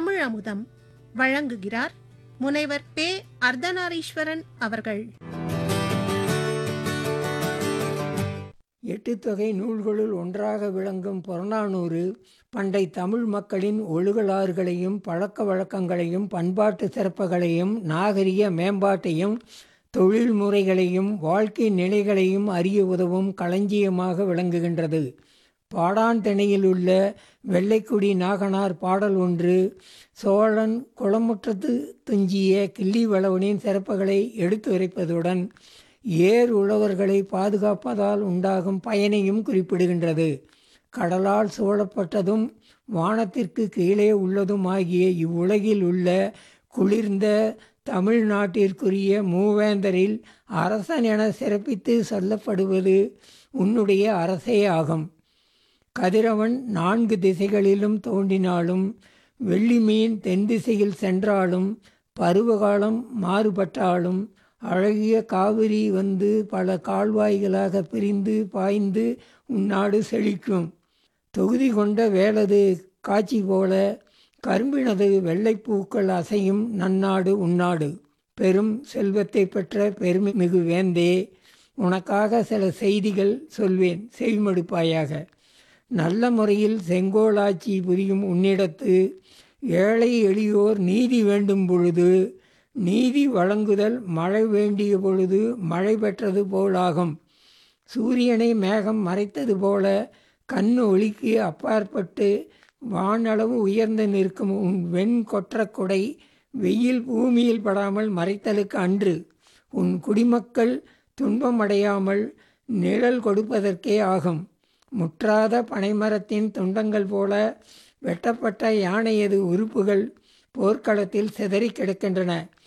தமிழ் அமுதம் வழங்குகிறார் முனைவர் பே அர்த்தநாரீஸ்வரன் அவர்கள் எட்டு தொகை நூல்களுள் ஒன்றாக விளங்கும் புறநானூறு பண்டை தமிழ் மக்களின் ஒழுகலாறுகளையும் பழக்க வழக்கங்களையும் பண்பாட்டு சிறப்புகளையும் நாகரிக மேம்பாட்டையும் தொழில் முறைகளையும் வாழ்க்கை நிலைகளையும் அறிய உதவும் களஞ்சியமாக விளங்குகின்றது பாடான்திணையில் உள்ள வெள்ளைக்குடி நாகனார் பாடல் ஒன்று சோழன் குளமுற்றத்து துஞ்சிய கிள்ளி வளவனின் சிறப்புகளை எடுத்துரைப்பதுடன் ஏர் உழவர்களை பாதுகாப்பதால் உண்டாகும் பயனையும் குறிப்பிடுகின்றது கடலால் சூழப்பட்டதும் வானத்திற்கு கீழே உள்ளதும் ஆகிய இவ்வுலகில் உள்ள குளிர்ந்த தமிழ்நாட்டிற்குரிய மூவேந்தரில் அரசன் என சிறப்பித்து சொல்லப்படுவது உன்னுடைய அரசே ஆகும் கதிரவன் நான்கு திசைகளிலும் தோன்றினாலும் வெள்ளிமீன் தென் திசையில் சென்றாலும் பருவகாலம் மாறுபட்டாலும் அழகிய காவிரி வந்து பல கால்வாய்களாக பிரிந்து பாய்ந்து உன்னாடு செழிக்கும் தொகுதி கொண்ட வேலது காட்சி போல கரும்பினது வெள்ளைப்பூக்கள் அசையும் நன்னாடு உன்னாடு பெரும் செல்வத்தை பெற்ற பெருமை மிகு வேந்தே உனக்காக சில செய்திகள் சொல்வேன் செவிமடுப்பாயாக நல்ல முறையில் செங்கோலாட்சி புரியும் உன்னிடத்து ஏழை எளியோர் நீதி வேண்டும் பொழுது நீதி வழங்குதல் மழை வேண்டிய பொழுது மழை பெற்றது போலாகும் சூரியனை மேகம் மறைத்தது போல கண் ஒளிக்கு அப்பாற்பட்டு வானளவு உயர்ந்து நிற்கும் உன் வெண் கொற்ற கொடை வெயில் பூமியில் படாமல் மறைத்தலுக்கு அன்று உன் குடிமக்கள் துன்பமடையாமல் நிழல் கொடுப்பதற்கே ஆகும் முற்றாத பனைமரத்தின் துண்டங்கள் போல வெட்டப்பட்ட யானையது உறுப்புகள் போர்க்களத்தில் சிதறி கிடக்கின்றன